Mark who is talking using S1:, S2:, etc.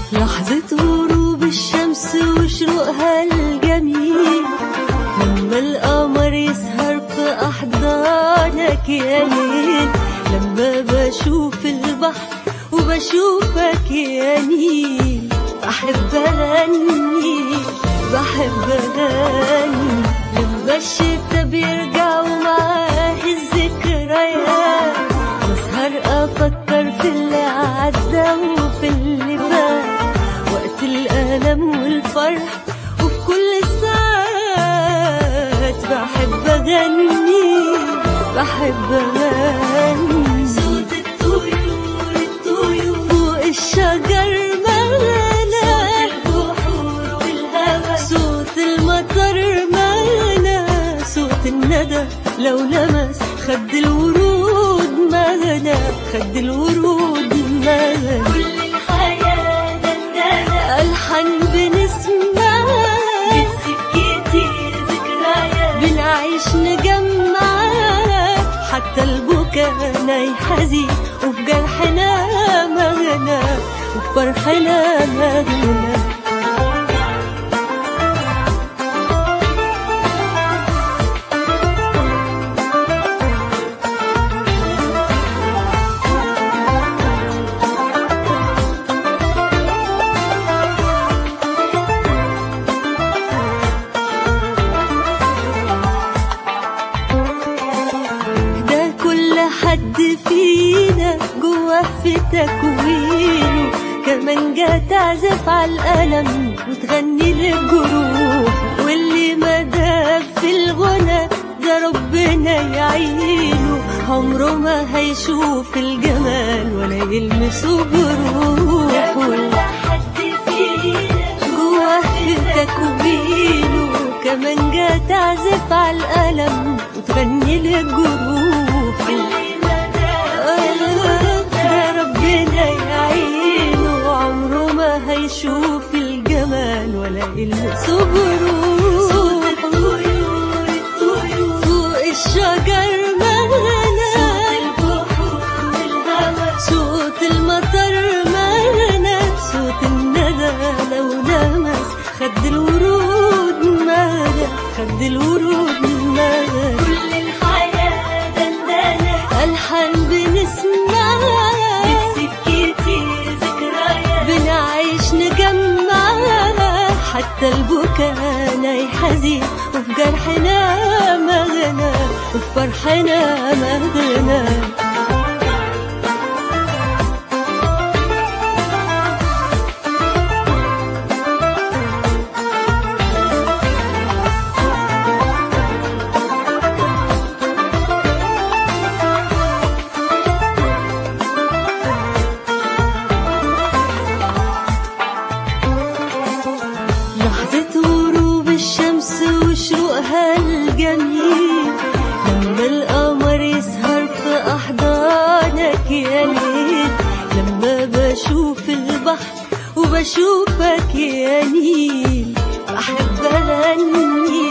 S1: لحظة غروب الشمس وشروقها الجميل لما القمر يسهر في أحضانك يا ليل لما بشوف البحر وبشوفك يا نيل بحب أغني بحب أغني لما الشتا بيرجع ومعاه الذكريات بسهر أفكر في اللي عدى وفي اللي فات وقت الألم والفرح وفي كل الساعات بحب أغني بحب أغني صوت الطيور الطيور فوق الشجر مغنى البحور والهوى صوت المطر مغنى صوت الندى لو لمس خد الورود مغنى خد الورود مغنى كل الحياة دندنة ألحن بنسمعها بتسكتي ذكريات بنعيش نجمعها حتى البكا يحزن وفي جرحنا مغنى وفي فرحنا مغنى ده كل حد فينا جوه في تكوينه كمان جا تعزف على القلم وتغني للجروح واللي ما داب في الغنى ده ربنا يعينه عمره ما هيشوف الجمال ولا يلمس جروح كل حد فينا جوه في تكوينه كمان جا تعزف على القلم وتغني للجروح ده ربنا يعينه عمره ما هيشوف الجمال ولا يلمس جروح فوق الشجر مغنى صوت المطر مغنى صوت الندى لو لمس خد الورود مغنى خد الورود مغنى كل الحياة دندنة ألحن بنسمعها بتسكتي ذكريات بنعيش نجمعها حتى البكا يحزن وفي جرحنا مغنى وفي فرحنا مغنى لحظة غروب الشمس وشروقها الجميل لما القمر يسهر في أحضانك يا ليل لما بشوف البحر وبشوفك يا نيل بحب أغني